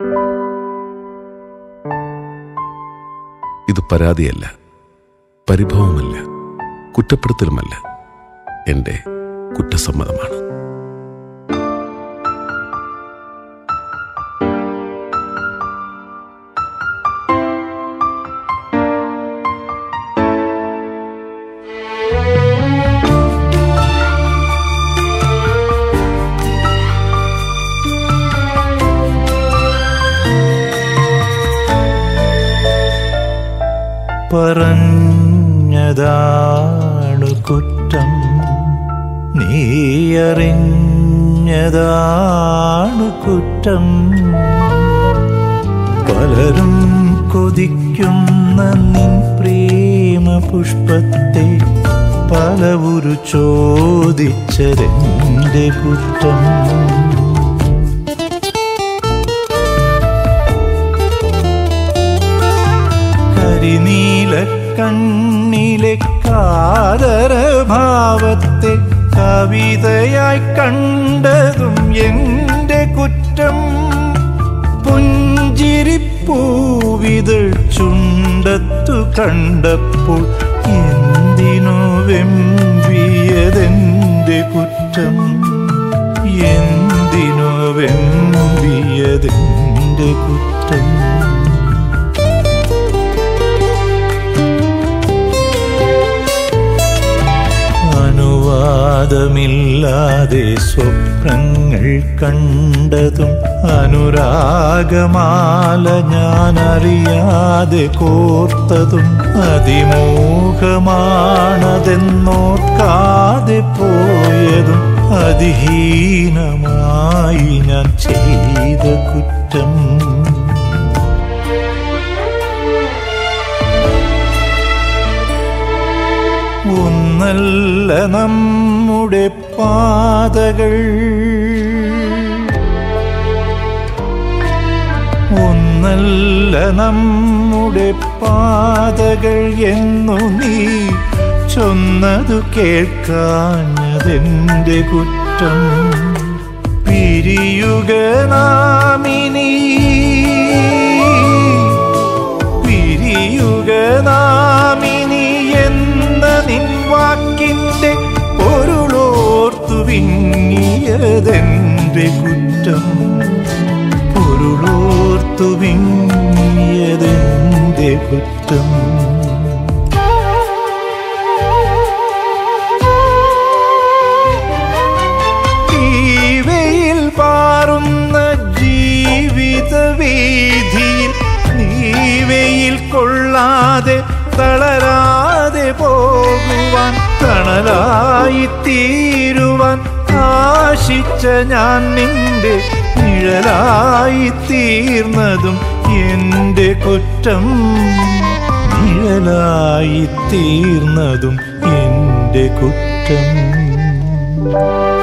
ഇത് പരാതിയല്ല പരിഭവമല്ല കുറ്റപ്പെടുത്തലുമല്ല എൻ്റെ കുറ്റസമ്മതമാണ് പറഞ്ഞതാണു കുറ്റം നീയറിഞ്ഞതാണു കുറ്റം പലരും കൊതിക്കുന്ന നിൻ പ്രേമ പുഷ്പത്തെ പലവുരു ചോദിച്ചതെന്റെ കുറ്റം കരിനീല കണ്ണിലെ കാതരഭാവത്തെ കവിതയായി കണ്ടതും എന്റെ കുറ്റം പുഞ്ചിരിപ്പൂവിതൾ ചുണ്ടത്തു കണ്ടപ്പോൾ എന്തിനു വെമ്പിയതെന്റെ കുറ്റം എന്തിനു വെമ്പിയതെന്റെ കുറ്റം അനുവാദമില്ലാതെ സ്വപ്നങ്ങൾ കണ്ടതും അനുരാഗമാല ഞാൻ അറിയാതെ കോർത്തതും അതിമോഹമാണതെന്നോർക്കാതെ പോയതും അതിഹീനമായി ഞാൻ ചെയ്ത കുറ്റം ഒന്നല്ല നമ്മുടെ പാതകൾ ഒന്നല്ല നമ്മുടെ പാതകൾ എന്നു നീ ചൊന്നതു കേൾക്കാഞ്ഞതെന്റെ കുറ്റം പിരിയുക നാമിനി പിരിയുക നാമിനി എന്ന നിൻ വാക്കിന്റെ പൊരുളോർത്തു വിങ്ങിയതെന്റെ കുറ്റം പൊരുളോർത്തു വിങ്ങിയതെന്റെ കുറ്റം ഈവയിൽ പാറുന്ന ജീവിത വീതിയിൽ നീവയിൽ കൊള്ളാതെ തളരാതെ പോകുവാൻ തണലായി തീരുവാൻ ആശിച്ച ഞാൻ നിന്റെ നിഴലായി തീർന്നതും എന്റെ കുറ്റം നിഴലായി തീർന്നതും എന്റെ കുറ്റം